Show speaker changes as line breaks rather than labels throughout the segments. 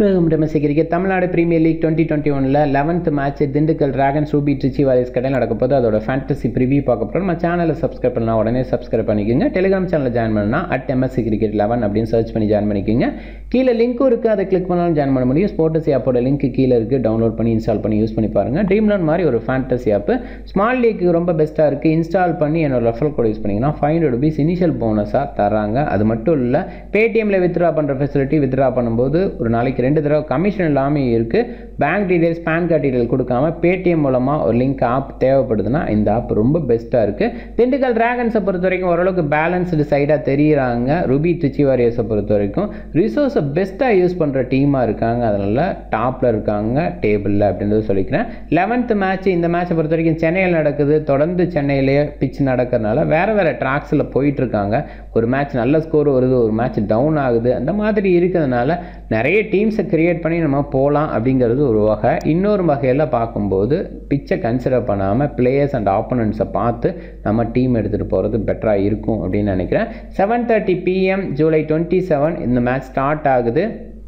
welcome domestic cricket Tamil Nadu Premier League twenty twenty ஒனில் eleventh match Dindigul Dragons Ruby Trichy Warriors கடையில் நடக்க போது அதோட ஃபேண்டசி ப்ரிவியூ பார்க்க போகிறோம் நம்ம சேனலை சப்ஸ்கிரைப் பண்ணலாம் உடனே சப்ஸ்கிரைப் பண்ணிக்கோங்க டெலிகிராம் சேனலில் ஜாயின் பண்ணால் அட் எம்எஸ்சி கிரிக்கெட் லெவன் அப்படின்னு சர்ச் பண்ணி ஜாயின் பண்ணிக்கோங்க கீழே லிங்க்கும் இருக்குது அதை கிளிக் பண்ணாலும் ஜாயின் பண்ண முடியும் ஸ்போர்ட்ஸ் ஆப்போட லிங்க் கீழே இருக்குது டவுன்லோட் பண்ணி இன்ஸ்டால் பண்ணி யூஸ் பண்ணி பாருங்கள் ட்ரீம் லோன் மாதிரி ஒரு ஃபேண்டசி ஆப் ஸ்மால் லீக்கு ரொம்ப பெஸ்ட்டாக இருக்குது இன்ஸ்டால் பண்ணி என்னோட ரெஃபரல் கோட் யூஸ் பண்ணிங்கன்னா ஃபைவ் ஹண்ட்ரட் ருபீஸ் இனிஷியல் போனஸாக தராங்க அது மட்டும் இல்லை பேடிஎம்மில் வித்ட்ரா பண்ணுற ஃபெசிலிட்டி வித்ட்ரா பண்ணும்போது ஒரு நாளைக்கு ரெண்டு தடவை கமிஷன் இல்லாமல் இருக்குது bank details PAN card detail கொடுக்காம பேடிஎம் மூலமாக ஒரு லிங்க் ஆப் தேவைப்படுதுன்னா இந்த ஆப் ரொம்ப பெஸ்ட்டாக இருக்குது திண்டுக்கல் டிராகன்ஸை பொறுத்த வரைக்கும் ஓரளவுக்கு பேலன்ஸ்டு சைடாக தெரியுறாங்க ருபி ட்ரிச்சி வாரியர்ஸை பொறுத்த வரைக்கும் ரிசோர்ஸை பெஸ்ட்டாக யூஸ் பண்ணுற டீமாக இருக்காங்க அதனால் டாப்பில் இருக்காங்க டேபிளில் அப்படின்றது சொல்லிக்கிறேன் லெவன்த்து மேட்ச் இந்த மேட்சை பொறுத்த வரைக்கும் சென்னையில் நடக்குது தொடர்ந்து சென்னையிலேயே பிச் நடக்கிறதுனால வேறு வேறு ட்ராக்ஸில் போயிட்டுருக்காங்க ஒரு மேட்ச் நல்ல ஸ்கோர் வருது ஒரு மேட்ச் டவுன் ஆகுது அந்த மாதிரி இருக்கிறதுனால நிறைய டீம்ஸை கிரியேட் பண்ணி நம்ம போகலாம் அப்படிங்கிறது ஒரு வகை இன்னொரு வகையில் பார்க்கும்போது பிச்சை கன்சிடர் பண்ணாமல் பிளேயர்ஸ் அண்ட் ஆப்போனன்ட்ஸை பார்த்து நம்ம டீம் எடுத்துகிட்டு போகிறது பெட்டராக இருக்கும் அப்படின்னு நினைக்கிறேன் seven thirty PM July twenty seven இந்த மேட்ச் ஸ்டார்ட் ஆகுது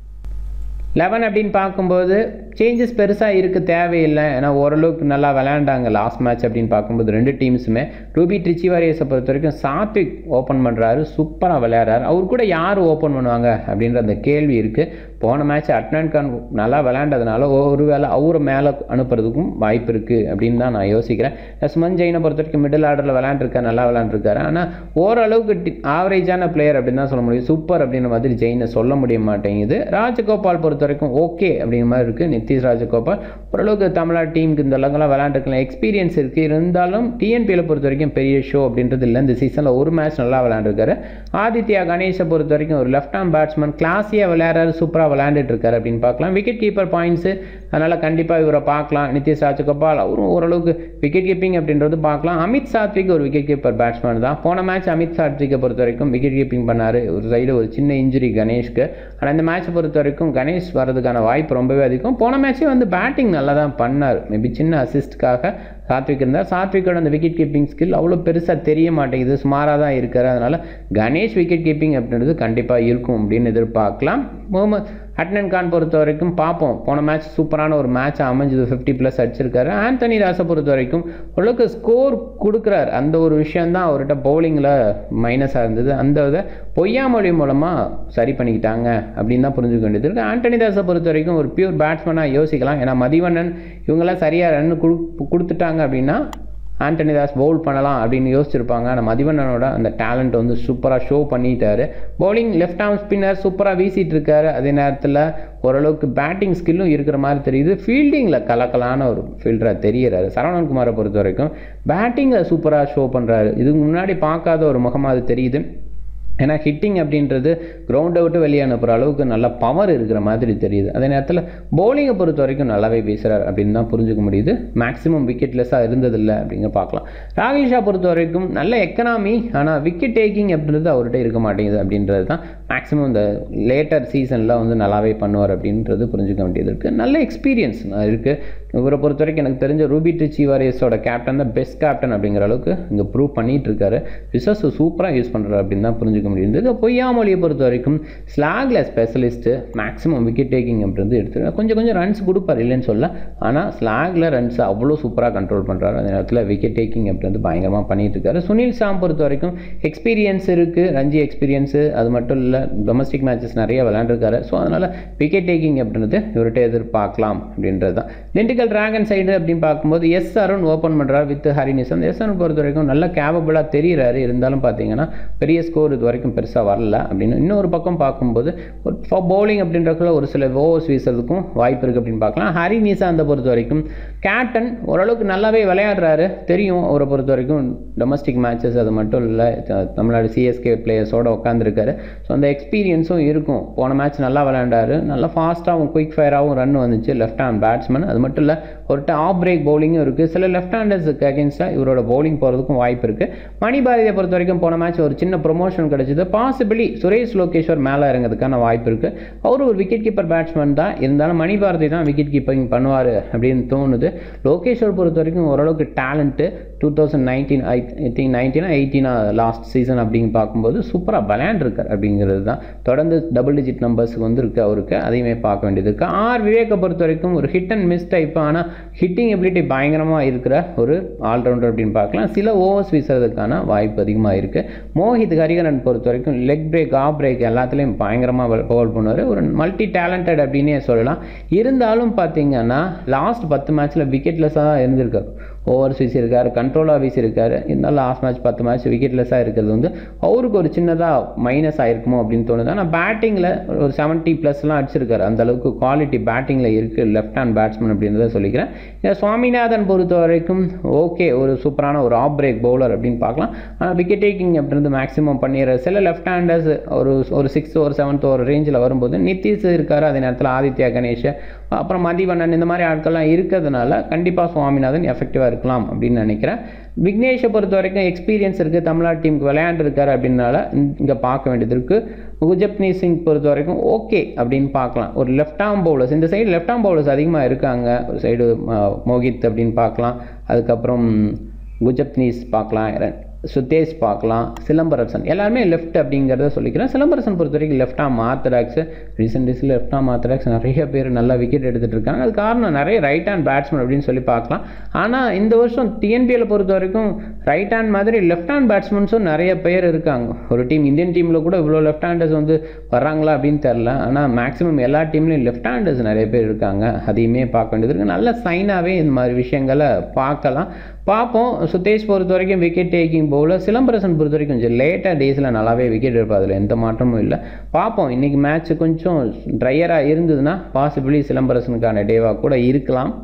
லெவன் அப்படின்னு பார்க்கும்போது சேஞ்சஸ் பெருசாக இருக்க தேவையில்லை ஏன்னா ஓரளவுக்கு நல்லா விளையாண்டாங்க லாஸ்ட் மேட்ச் அப்படின்னு பார்க்கும்போது ரெண்டு டீம்ஸுமே ரூபி ட்ரிச்சி வாரியர்ஸை பொறுத்த வரைக்கும் சாத்விக் ஓப்பன் பண்ணுறாரு சூப்பராக விளையாடுறாரு அவர் கூட யார் ஓப்பன் பண்ணுவாங்க அப்படின்ற அந்த கேள்வி இருக்குது போன மேட்ச் அட்னான் கான் நல்லா விளையாண்டதுனால ஒருவேளை அவரை மேலே அனுப்புறதுக்கும் வாய்ப்பு இருக்குது அப்படின்னு தான் நான் யோசிக்கிறேன் சுமன் ஜெயினை பொறுத்த வரைக்கும் மிடில் ஆர்டரில் விளையாண்டுருக்காரு நல்லா விளையாண்டுருக்காரு ஆனால் ஓரளவுக்கு ஆவரேஜான பிளேயர் அப்படின்னு தான் சொல்ல முடியும் சூப்பர் அப்படின்ற மாதிரி ஜெயினை சொல்ல முடிய மாட்டேங்குது ராஜகோபால் பொறுத்த வரைக்கும் ஓகே அப்படிங்கிற மாதிரி இருக்குது நிதிஷ் ராஜகோபால் ஓரளவுக்கு தமிழ்நாடு டீமுக்கு இந்த அளவுக்குலாம் விளையாண்டுருக்கலாம் எக்ஸ்பீரியன்ஸ் இருக்குது இருந்தாலும் டிஎன்பியில் பொறுத்த வரைக்கும் பெரிய ஷோ அப்படின்றது இல்லை இந்த சீசனில் ஒரு மேட்ச் நல்லா விளையாண்டுருக்காரு ஆதித்யா கணேஷை பொறுத்த வரைக்கும் ஒரு லெஃப்ட் ஆம் பேட்ஸ்மேன் கிளாஸியாக விளையாடுறாரு சூப்பராக விளையாண்டுட்டு இருக்காரு அப்படின்னு பார்க்கலாம் விக்கெட் கீப்பர் பாயிண்ட்ஸு அதனால் கண்டிப்பாக இவரை பார்க்கலாம் நிதிஷ் ராஜகோபால் அவரும் ஓரளவுக்கு விக்கெட் கீப்பிங் அப்படின்றது பார்க்கலாம் அமித் சாத்விக் ஒரு விக்கெட் கீப்பர் பேட்ஸ்மேன் தான் போன மேட்ச் அமித் சாத்விக்கை பொறுத்த வரைக்கும் விக்கெட் கீப்பிங் பண்ணார் ஒரு சைடு ஒரு சின்ன இன்ஜுரி கணேஷ்க்கு ஆனால் இந்த மேட்ச்சை பொறுத்த வரைக்கும் கணேஷ் வரதுக்கான வாய்ப்பு ரொம்பவே அதிகம் போன மேட்ச்சே வந்து பேட்டிங் நல்லா தான் பண்ணார் மேபி சின்ன அசிஸ்ட்காக சாத்விக் இருந்தார் சாத்விக்கோட அந்த விக்கெட் கீப்பிங் ஸ்கில் அவ்வளோ பெருசாக தெரிய மாட்டேங்குது சுமாராக தான் இருக்கார் அதனால் கணேஷ் விக்கெட் கீப்பிங் அப்படின்றது கண்டிப்பாக இருக்கும் அப்படின்னு எதிர்பார்க்கலாம் முகமது அட்னன் கான் பொறுத்த வரைக்கும் பார்ப்போம் போன மேட்ச் சூப்பரான ஒரு மேட்ச் அமைஞ்சது ஃபிஃப்டி ப்ளஸ் அடிச்சிருக்காரு ஆந்தனி ராஸை பொறுத்த வரைக்கும் ஓரளவுக்கு ஸ்கோர் கொடுக்குறாரு அந்த ஒரு விஷயந்தான் அவர்கிட்ட பவுலிங்கில் மைனஸாக இருந்தது அந்த இதை பொய்யாமொழி மூலமாக சரி பண்ணிக்கிட்டாங்க அப்படின்னு தான் புரிஞ்சுக்க வேண்டியது இருக்குது ஆண்டனி தாஸை பொறுத்த வரைக்கும் ஒரு பியூர் பேட்ஸ்மேனாக யோசிக்கலாம் ஏன்னா மதிவண்ணன் இவங்கெல்லாம் சரியாக ரன் கொடு கொடுத்துட்டாங்க அப்படின்னா ஆண்டனி தாஸ் பவுல் பண்ணலாம் அப்படின்னு யோசிச்சிருப்பாங்க ஆனால் மதிவண்ணனோட அந்த டேலண்ட் வந்து சூப்பராக ஷோ பண்ணிட்டாரு பவுலிங் லெஃப்ட் ஆர்ம் ஸ்பின்னர் சூப்பராக வீசிட்டு இருக்காரு அதே நேரத்தில் ஓரளவுக்கு பேட்டிங் ஸ்கில்லும் இருக்கிற மாதிரி தெரியுது ஃபீல்டிங்கில் கலக்கலான ஒரு ஃபீல்டராக தெரியறாரு சரவணன்குமாரை பொறுத்த வரைக்கும் பேட்டிங்கில் சூப்பராக ஷோ பண்ணுறாரு இதுக்கு முன்னாடி பார்க்காத ஒரு முகமாக அது தெரியுது ஏன்னா ஹிட்டிங் அப்படின்றது கிரவுண்டை விட்டு வெளியே அனுப்புகிற அளவுக்கு நல்ல பவர் இருக்கிற மாதிரி தெரியுது அதே நேரத்தில் பவுலிங்கை பொறுத்த வரைக்கும் நல்லாவே பேசுகிறார் அப்படின்னு தான் புரிஞ்சுக்க முடியுது மேக்ஸிமம் விக்கெட்லெஸ்ஸாக இருந்ததில்லை அப்படிங்க பார்க்கலாம் ராகேஷா பொறுத்த வரைக்கும் நல்ல எக்கனாமி ஆனால் விக்கெட் டேக்கிங் அப்படின்றது அவர்கிட்ட இருக்க மாட்டேங்குது அப்படின்றது தான் மேக்ஸிமம் இந்த லேட்டர் சீசனில் வந்து நல்லாவே பண்ணுவார் அப்படின்றது புரிஞ்சுக்க வேண்டியது இருக்குது நல்ல எக்ஸ்பீரியன்ஸ் இருக்குது இவரை பொறுத்த வரைக்கும் எனக்கு தெரிஞ்ச ரூபி ட்ரிச்சி வாரியர்ஸோட கேப்டன் தான் பெஸ்ட் கேப்டன் அப்படிங்கிற அளவுக்கு இங்கே ப்ரூவ் பண்ணிட்டு இருக்காரு ரிசர்ஸ் சூப்பராக யூஸ் பண்ணுறாரு அப்படின்னு தான் புரிஞ்சுக்க முடியுது பொய்யாமொழியை பொறுத்த வரைக்கும் ஸ்லாகில் ஸ்பெஷலிஸ்ட்டு மேக்ஸிமம் விக்கெட் டேக்கிங் அப்படின்றது எடுத்துருக்காரு கொஞ்சம் கொஞ்சம் ரன்ஸ் கொடுப்பார் இல்லைன்னு சொல்ல ஆனால் ஸ்லாகில் ரன்ஸ் அவ்வளோ சூப்பராக கண்ட்ரோல் பண்ணுறாரு அந்த நேரத்தில் விக்கெட் டேக்கிங் அப்படின்றது பயங்கரமாக பண்ணிட்டு இருக்காரு சுனில் சாம் பொறுத்த வரைக்கும் எக்ஸ்பீரியன்ஸ் இருக்குது ரஞ்சி எக்ஸ்பீரியன்ஸு அது மட்டும் இல்லை டொமஸ்டிக் மேட்சஸ் நிறைய விளையாண்டுருக்காரு ஸோ அதனால் விக்கெட் டேக்கிங் அப்படின்றது இவர்கிட்ட எதிர்பார்க்கலாம் அப்படின்றது தான் திண்டுக்கல் டிராகன் சைடு அப்படின்னு பார்க்கும்போது எஸ் அருண் ஓப்பன் பண்ணுறாரு வித் ஹரினிசன் எஸ் அருண் பொறுத்த வரைக்கும் நல்ல கேபபிளாக தெரிகிறாரு இருந்தாலும் பார்த்தீங்கன்னா பெரிய ஸ்கோர் இது வரைக்கும் பெருசாக வரல அப்படின்னு இன்னொரு பக்கம் பார்க்கும்போது ஒரு பவுலிங் அப்படின்றக்குள்ள ஒரு சில ஓவர்ஸ் வீசுறதுக்கும் வாய்ப்பு இருக்குது அப்படின்னு பார்க்கலாம் ஹரி நிசாந்தை பொறுத்த வரைக்கும் கேப்டன் ஓரளவுக்கு நல்லாவே விளையாடுறாரு தெரியும் அவரை பொறுத்த வரைக்கும் டொமஸ்டிக் மேட்சஸ் அது மட்டும் இல்லை தமிழ்நாடு சிஎஸ்கே பிளேயர்ஸோட உட்காந்துருக்காரு ஸோ அந்த எக்ஸ்பீரியன்ஸும் இருக்கும் போன மேட்ச் நல்லா விளையாண்டாரு நல்லா ஃபாஸ்ட்டாகவும் குயிக் ஃபயராகவும் ரன் வந்துச்சு லெஃப்ட் ஹேண்ட் பேட்ஸ்மேன் அது மட்டும் இல்லை ஒரு ஆஃப் பிரேக் பவுலிங்கும் இருக்குது சில லெஃப்ட் ஹேண்டர்ஸுக்கு அகேன்ஸ்டாக இவரோட பவுலிங் போகிறதுக்கும் வாய்ப்பு இருக்குது மணிபாரதியை பொறுத்த வரைக்கும் போன மேட்ச் ஒரு சின்ன ப்ரொமோஷன் கிடைச்சது பாசிபிளி சுரேஷ் லோகேஸ்வர் மேலே இறங்கிறதுக்கான வாய்ப்பு இருக்குது அவர் ஒரு விக்கெட் கீப்பர் பேட்ஸ்மேன் தான் இருந்தாலும் மணிபாரதி தான் விக்கெட் கீப்பரிங் பண்ணுவார் அப்படின்னு தோணுது லோகேஸ்வர் பொறுத்த வரைக்கும் ஓரளவுக்கு talent two thousand nineteen I think நைன்டீனா எயிட்டீனா லாஸ்ட் சீசன் அப்படின்னு பார்க்கும்போது சூப்பராக விளையாண்டுருக்கார் அப்படிங்கிறது தான் தொடர்ந்து டபுள் டிஜிட் நம்பர்ஸுக்கு வந்து இருக்கு அவருக்கு அதையுமே பார்க்க வேண்டியது இருக்குது ஆர் விவேக்கை பொறுத்த வரைக்கும் ஒரு ஹிட் அண்ட் மிஸ் டைப் ஆனால் ஹிட்டிங் எபிலிட்டி பயங்கரமாக இருக்கிற ஒரு ஆல்ரவுண்டர் அப்படின்னு பார்க்கலாம் சில ஓவர்ஸ் வீசுறதுக்கான வாய்ப்பு அதிகமாக இருக்குது மோஹித் ஹரிகரன் பொறுத்த வரைக்கும் லெக் பிரேக் ஆஃப் பிரேக் எல்லாத்துலேயும் பயங்கரமாக பவுல் பண்ணுவார் ஒரு மல்டி டேலண்டட் அப்படின்னே சொல்லலாம் இருந்தாலும் பார்த்தீங்கன்னா லாஸ்ட் பத்து மேட்ச்சில் விக்கெட்லெஸ்ஸாக தான் இருந்திருக்காரு ஓவர்ஸ் வீசியிருக்காரு கண்ட்ரோலாக வீசியிருக்காரு இருந்தாலும் லாஸ்ட் மேட்ச் பத்து மேட்ச் விக்கெட்லெஸ்ஸாக இருக்கிறது வந்து அவருக்கு ஒரு சின்னதாக மைனஸ் ஆயிருக்குமோ அப்படின்னு தோணுது ஆனால் பேட்டிங்கில் ஒரு செவன்ட்டி ப்ளஸ்லாம் அடிச்சிருக்காரு அந்த அளவுக்கு குவாலிட்டி பேட்டிங்கில் இருக்குது லெஃப்ட் ஹேண்ட் பேட்ஸ்மேன் அப்படின்றத சொல்லிக்கிறேன் இந்த சுவாமிநாதன் பொறுத்த வரைக்கும் ஓகே ஒரு சூப்பரான ஒரு ஆஃப் பிரேக் பவுலர் அப்படின்னு பார்க்கலாம் ஆனால் விக்கெட் டேக்கிங் அப்படின்றது மேக்ஸிமம் பண்ணிடுற சில லெஃப்ட் ஹேண்டர்ஸ் ஒரு ஒரு சிக்ஸ் ஓவர் செவன்த் ஓவர் ரேஞ்சில் வரும்போது நிதிஷ் இருக்காரு அதே நேரத்தில் ஆதித்யா கணேஷ் அப்புறம் மதிவண்ணன் இந்த மாதிரி ஆட்கள்லாம் இருக்கிறதுனால கண்டிப்பாக சுவாமிநாதன் எஃபெக்டிவாக இருக்கலாம் அப்படின்னு நினைக்கிறேன் விக்னேஷை பொறுத்த வரைக்கும் எக்ஸ்பீரியன்ஸ் இருக்குது தமிழ்நாடு டீமுக்கு விளையாண்டுருக்காரு அப்படின்னால இங்கே பார்க்க வேண்டியது இருக்குது குஜப்னீத் சிங் பொறுத்த வரைக்கும் ஓகே அப்படின்னு பார்க்கலாம் ஒரு லெஃப்ட் ஆம் பவுலர்ஸ் இந்த சைடு லெஃப்ட் ஆம் பவுலர்ஸ் அதிகமாக இருக்காங்க ஒரு சைடு மோகித் அப்படின்னு பார்க்கலாம் அதுக்கப்புறம் குஜப்னீஸ் பார்க்கலாம் சுதேஷ் பார்க்கலாம் சிலம்பரசன் எல்லாருமே லெஃப்ட் அப்படிங்கிறத சொல்லிக்கிறேன் சிலம்பரசன் பொறுத்த வரைக்கும் லெஃப்ட் ஆம் ஆர்த்தடாக்ஸ் ரீசெண்ட் டேஸில் லெஃப்ட் ஆம் ஆர்த்தடாக்ஸ் நிறைய பேர் நல்லா விக்கெட் எடுத்துகிட்டு இருக்காங்க அது காரணம் நிறைய ரைட் ஹேண்ட் பேட்ஸ்மேன் அப்படின்னு சொல்லி பார்க்கலாம் ஆனால் இந்த வருஷம் டிஎன்பிஎல் பொறுத்த வரைக்கும் ரைட் ஹேண்ட் மாதிரி லெஃப்ட் ஹேண்ட் பேட்ஸ்மேன்ஸும் நிறைய பேர் இருக்காங்க ஒரு டீம் இந்தியன் டீமில் கூட இவ்வளோ லெஃப்ட் ஹேண்டர்ஸ் வந்து வர்றாங்களா அப்படின்னு தெரில ஆனால் மேக்ஸிமம் எல்லா டீம்லையும் லெஃப்ட் ஹேண்டர்ஸ் நிறைய பேர் இருக்காங்க அதையுமே பார்க்க வேண்டியது இருக்குது நல்ல சைனாகவே இந்த மாதிரி விஷயங்களை பார்க்கலாம் பார்ப்போம் சுதேஷ் பொறுத்த வரைக்கும் விக்கெட் டேக்கிங் பவுலர் சிலம்பரசன் பொறுத்த வரைக்கும் கொஞ்சம் லேட்டாக டேஸில் நல்லாவே விக்கெட் எடுப்பா அதில் எந்த மாற்றமும் இல்லை பார்ப்போம் இன்றைக்கி மேட்ச் கொஞ்சம் ட்ரையராக இருந்ததுன்னா பாசிபிளி சிலம்பரசனுக்கான டேவாக கூட இருக்கலாம்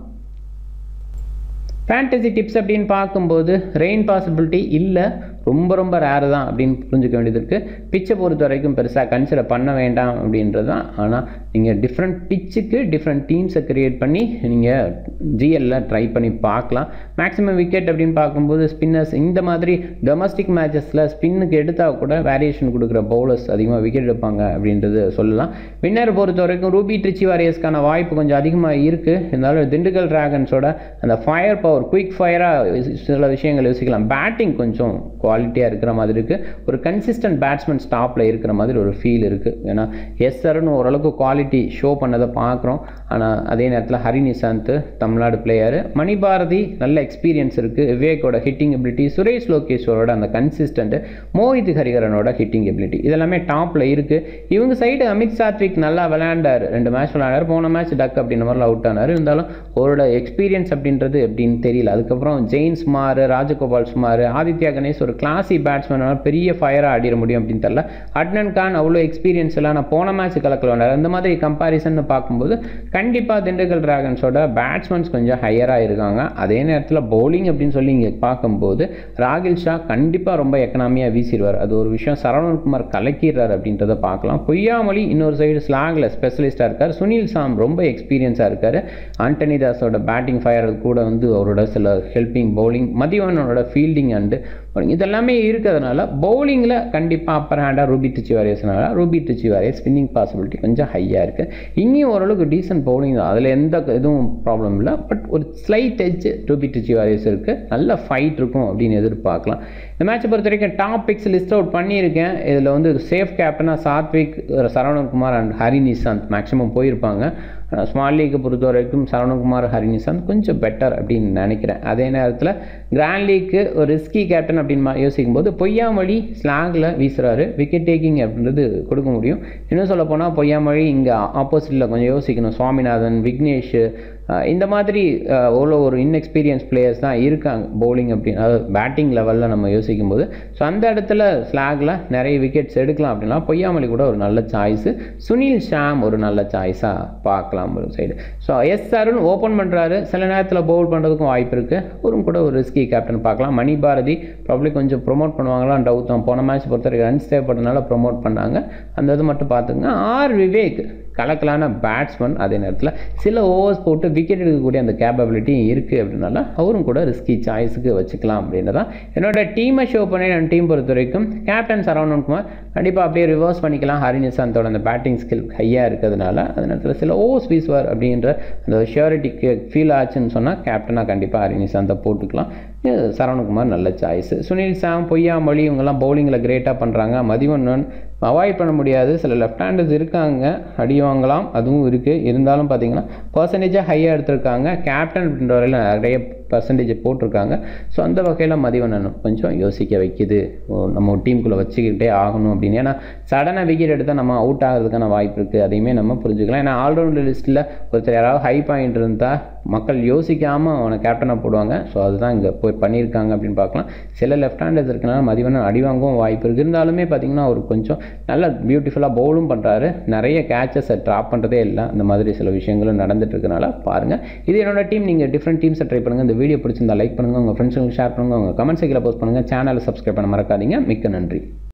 ஃபேண்டசி டிப்ஸ் அப்படின்னு பார்க்கும்போது ரெயின் பாசிபிலிட்டி இல்லை ரொம்ப ரொம்ப ரேர் தான் அப்படின்னு புரிஞ்சுக்க வேண்டியது இருக்குது பிச்சை பொறுத்த வரைக்கும் பெருசாக கன்சிடர் பண்ண வேண்டாம் அப்படின்றது தான் ஆனால் நீங்கள் டிஃப்ரெண்ட் பிச்சுக்கு டிஃப்ரெண்ட் டீம்ஸை க்ரியேட் பண்ணி நீங்கள் ஜிஎல்ல ட்ரை பண்ணி பார்க்கலாம் மேக்ஸிமம் விக்கெட் அப்படின்னு பார்க்கும்போது ஸ்பின்னர்ஸ் இந்த மாதிரி டொமஸ்டிக் மேட்சஸில் ஸ்பின்னுக்கு எடுத்தால் கூட வேரியேஷன் கொடுக்குற பவுலர்ஸ் அதிகமாக விக்கெட் எடுப்பாங்க அப்படின்றது சொல்லலாம் வின்னர் பொறுத்த வரைக்கும் ரூபி ட்ரிச்சி வாரியர்ஸ்க்கான வாய்ப்பு கொஞ்சம் அதிகமாக இருக்குது இருந்தாலும் திண்டுக்கல் டிராகன்ஸோட அந்த ஃபயர் பவர் குயிக் ஃபயராக சில விஷயங்கள் யோசிக்கலாம் பேட்டிங் கொஞ்சம் குவாலிட்டியாக இருக்கிற மாதிரி இருக்குது ஒரு கன்சிஸ்டன்ட் பேட்ஸ்மேன் ஸ்டாப்பில் இருக்கிற மாதிரி ஒரு ஃபீல் இருக்குது ஏன்னா எஸ் சரணும் ஓரளவுக்கு குவாலிட்டி ஷோ பண்ணதை பார்க்குறோம் ஆனால் அதே நேரத்தில் ஹரி நிசாந்த் தமிழ்நாடு பிளேயர் மணிபாரதி நல்ல எக்ஸ்பீரியன்ஸ் இருக்குது விவேக்கோட ஹிட்டிங் எபிலிட்டி சுரேஷ் லோகேஸ்வரோட அந்த கன்சிஸ்டன்ட் மோஹித் ஹரிகரனோட ஹிட்டிங் எபிலிட்டி இதெல்லாமே டாப்பில் இருக்குது இவங்க சைடு அமித் சாத்விக் நல்லா விளையாண்டார் ரெண்டு மேட்ச் விளையாண்டார் போன மேட்ச் டக் அப்படின்ற மாதிரி அவுட் ஆனார் இருந்தாலும் அவரோட எக்ஸ்பீரியன்ஸ் அப்படின்றது எப்படின்னு தெரியல அதுக்கப்புறம் ஜெயின் ஸ்மார் ராஜகோபால் ஸ்மார் ஆதித்யா கணேஷ் ஒரு கிளாசி பேட்ஸ்மேனால் பெரிய ஃபயராக ஆடிட முடியும் அப்படின்னு தெரியல அட்னன் கான் அவ்வளோ எக்ஸ்பீரியன்ஸ் இல்லை நான் போன மேட்ச் கலக்கில் வந்தார் அந்த மாதிரி கம்பாரிசன் பார்க்கும்போது கண்டிப்பாக திண்டுக்கல் டிராகன்ஸோட பேட்ஸ்மேன்ஸ் கொஞ்சம் ஹையராக இருக்காங்க அதே நேரத்தில் பவுலிங் அப்படின்னு சொல்லி இங்கே பார்க்கும்போது ராகில் ஷா கண்டிப்பாக ரொம்ப எக்கனாமியாக வீசிடுவார் அது ஒரு விஷயம் சரவணகுமார் கலக்கிடுறாரு அப்படின்றத பார்க்கலாம் பொய்யாமொழி இன்னொரு சைடு ஸ்லாகில் ஸ்பெஷலிஸ்ட்டாக இருக்கார் சுனில் சாம் ரொம்ப எக்ஸ்பீரியன்ஸாக இருக்கார் ஆண்டனி தாஸோட பேட்டிங் ஃபயர் கூட வந்து அவரோட சில ஹெல்பிங் பவுலிங் மதிவனோட ஃபீல்டிங் அண்டு இதெல்லாமே இருக்கிறதுனால பவுலிங்கில் கண்டிப்பாக அப்பர் ஹேண்டாக ரூபி டிச்சி வாரியர்ஸ்னால Ruby Trichy Warriors spinning possibility கொஞ்சம் ஹையாக இருக்குது இங்கேயும் ஓரளவுக்கு டீசென்ட் பவுலிங் தான் அதில் எந்த இதுவும் ப்ராப்ளம் இல்லை பட் ஒரு slight edge Ruby Trichy Warriors இருக்குது நல்ல ஃபைட் இருக்கும் அப்படின்னு எதிர்பார்க்கலாம் இந்த மேட்சை பொறுத்த வரைக்கும் டாப் பிக்ஸ் லிஸ்ட் அவுட் பண்ணியிருக்கேன் இதில் வந்து சேஃப் கேப்டனாக சாத்விக் சரவணகுமார் அண்ட் ஹரி நிசாந்த் மேக்ஸிமம் போயிருப்பாங்க ஸ்மால் லீக்கை பொறுத்த வரைக்கும் சரவணகுமார் ஹரிநிசாந்த் கொஞ்சம் பெட்டர் அப்படின்னு நினைக்கிறேன் அதே நேரத்தில் கிராண்ட் லீக்கு ஒரு ரிஸ்கி கேப்டன் அப்படின்னு யோசிக்கும் போது பொய்யாமொழி ஸ்லாங்கில் வீசுகிறாரு விக்கெட் டேக்கிங் அப்படின்றது கொடுக்க முடியும் இன்னும் சொல்ல போனால் பொய்யாமொழி இங்கே ஆப்போசிட்டில் கொஞ்சம் யோசிக்கணும் சுவாமிநாதன் விக்னேஷ் இந்த மாதிரி அவ்வளோ ஒரு இன்எக்ஸ்பீரியன்ஸ் பிளேயர்ஸ் தான் இருக்காங்க பவுலிங் அப்படின்னு அதாவது பேட்டிங் லெவலில் நம்ம யோசிக்கும் போது ஸோ அந்த இடத்துல ஸ்லாகில் நிறைய விக்கெட்ஸ் எடுக்கலாம் அப்படின்னா பொய்யாமொழி கூட ஒரு நல்ல சாய்ஸு சுனில் ஷாம் ஒரு நல்ல சாய்ஸாக பார்க்கலாம் ஒரு side so S Arun open பண்ணுறாரு சில நேரத்தில் பவுல் பண்ணுறதுக்கும் வாய்ப்பு இருக்குது ஒரு கூட ஒரு ரிஸ்கி கேப்டன் பார்க்கலாம் மணி பாரதி ப்ராப்ளி கொஞ்சம் ப்ரொமோட் பண்ணுவாங்களாம் டவுட் தான் போன மேட்ச் பொறுத்த வரைக்கும் ரன்ஸ் தேவைப்பட்டனால ப்ரொமோட் பண்ணாங்க அந்த இது மட்டும் பார்த்துங்க ஆர் விவேக் கலக்கலான பேட்ஸ்மேன் அதே நேரத்தில் சில ஓவர்ஸ் போட்டு விக்கெட் எடுக்கக்கூடிய அந்த கேப்பபிலிட்டியும் இருக்குது அப்படின்னால அவரும் கூட ரிஸ்கி சாய்ஸுக்கு வச்சுக்கலாம் அப்படின்றதான் என்னோட டீமை ஷோ பண்ணி நான் டீம் பொறுத்த வரைக்கும் கேப்டன் சரவணன் குமார் கண்டிப்பாக அப்படியே ரிவர்ஸ் பண்ணிக்கலாம் ஹரி நிசாந்தோட அந்த பேட்டிங் ஸ்கில் ஹையாக இருக்கிறதுனால அந்த நேரத்தில் சில ஓவர்ஸ் வீசுவார் அப்படின்ற அந்த ஷியூரிட்டிக்கு ஃபீல் ஆச்சுன்னு சொன்னால் கேப்டனாக கண்டிப்பாக ஹரி நிசாந்தை போட்டுக்கலாம் இது சரவணகுமார் நல்ல சாய்ஸ் சுனில் சாம் பொய்யாமொழி இவங்கெல்லாம் பவுலிங்கில் கிரேட்டாக பண்ணுறாங்க மதிவண்ணன் அவாய்ட் பண்ண முடியாது சில லெஃப்ட் ஹேண்டர்ஸ் இருக்காங்க அடி வாங்கலாம் அதுவும் இருக்குது இருந்தாலும் பார்த்தீங்கன்னா பர்சன்டேஜாக ஹையாக எடுத்திருக்காங்க கேப்டன் அப்படின்ற வரையில் நிறைய பர்சன்டேஜ் போட்டிருக்காங்க ஸோ அந்த வகையில் மதிவண்ணன் கொஞ்சம் யோசிக்க வைக்குது ஓ, நம்ம டீமுக்குள்ளே வச்சுக்கிட்டே ஆகணும் அப்படின்னு ஏன்னா சடனாக விக்கெட் எடுத்தால் நம்ம அவுட் ஆகிறதுக்கான வாய்ப்பு இருக்குது அதையுமே நம்ம புரிஞ்சுக்கலாம் ஏன்னா ஆல்ரவுண்டர் லிஸ்ட்டில் ஒருத்தர் யாராவது ஹை பாயிண்ட் இருந்தால் மக்கள் யோசிக்காமல் அவனை கேப்டனாக போடுவாங்க ஸோ அதுதான் இங்கே போய் பண்ணியிருக்காங்க அப்படின்னு பார்க்கலாம் சில லெஃப்ட் ஹேண்டர்ஸ் இருக்கனால மதிவண்ணன் அடி வாங்கவும் வாய்ப்பு இருக்குது இருந்தாலுமே பார்த்தீங்கன்னா அவர் கொஞ்சம் நல்ல பியூட்டிஃபுல்லாக பவுலும் பண்ணுறாரு நிறைய கேச்சஸை ட்ராப் பண்ணுறதே இல்லை அந்த மாதிரி சில விஷயங்களும் நடந்துட்டு இருக்கனால பாருங்கள் இது என்னோட டீம் நீங்கள் டிஃப்ரெண்ட் டீம்ஸை ட்ரை பண்ணுங்கள் இந்த வீடியோ பிடிச்சிருந்தா லைக் பண்ணுங்கள் உங்கள் ஃப்ரெண்ட்ஸுங்களுக்கு ஷேர் பண்ணுங்கள் உங்கள் கமெண்ட் செக்கில் போஸ்ட் பண்ணுங்கள் சேனலை சப்ஸ்கிரைப் பண்ண மறக்காதீங்க மிக்க நன்றி